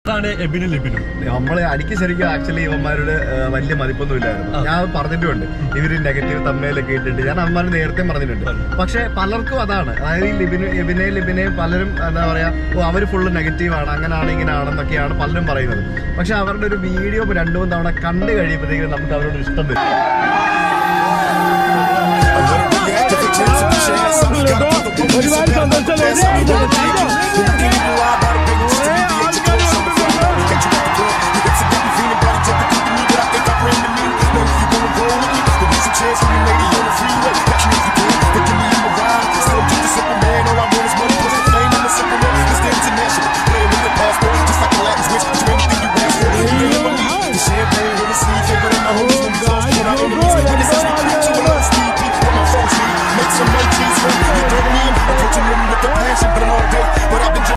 അതാണ് എബിനും ലിബിനും നമ്മള് എനിക്ക് ശരിക്കും ആക്ച്വലി ഇവന്മാരുടെ ആ, വലിയ മതിപ്പൊന്നും ഇല്ലായിരുന്നു ഞാൻ പറഞ്ഞിട്ടുമുണ്ട് ഇവര് നെഗറ്റീവ് തമ്മയിലൊക്കെ ഇട്ടിട്ട് ഞാൻ അവന്മാർ നേരത്തെ പറഞ്ഞിട്ടുണ്ട് പക്ഷെ പലർക്കും അതാണ് അതായത് ഈ ലിബിന് എബിനെ ലിബിനെ പലരും എന്താ പറയാ ഓ അവര് ഫുള്ള് നെഗറ്റീവ് ആണ് അങ്ങനെയാണ് ഇങ്ങനെ ആണെന്നൊക്കെയാണ് പലരും പറയുന്നത് പക്ഷെ അവരുടെ ഒരു വീഡിയോ രണ്ടു മൂന്ന് തവണ കണ്ടു കഴിയുമ്പോഴത്തേക്കും നമുക്ക് അവരോട് ഇഷ്ടം വരും ഒരുപാട് സന്തോഷം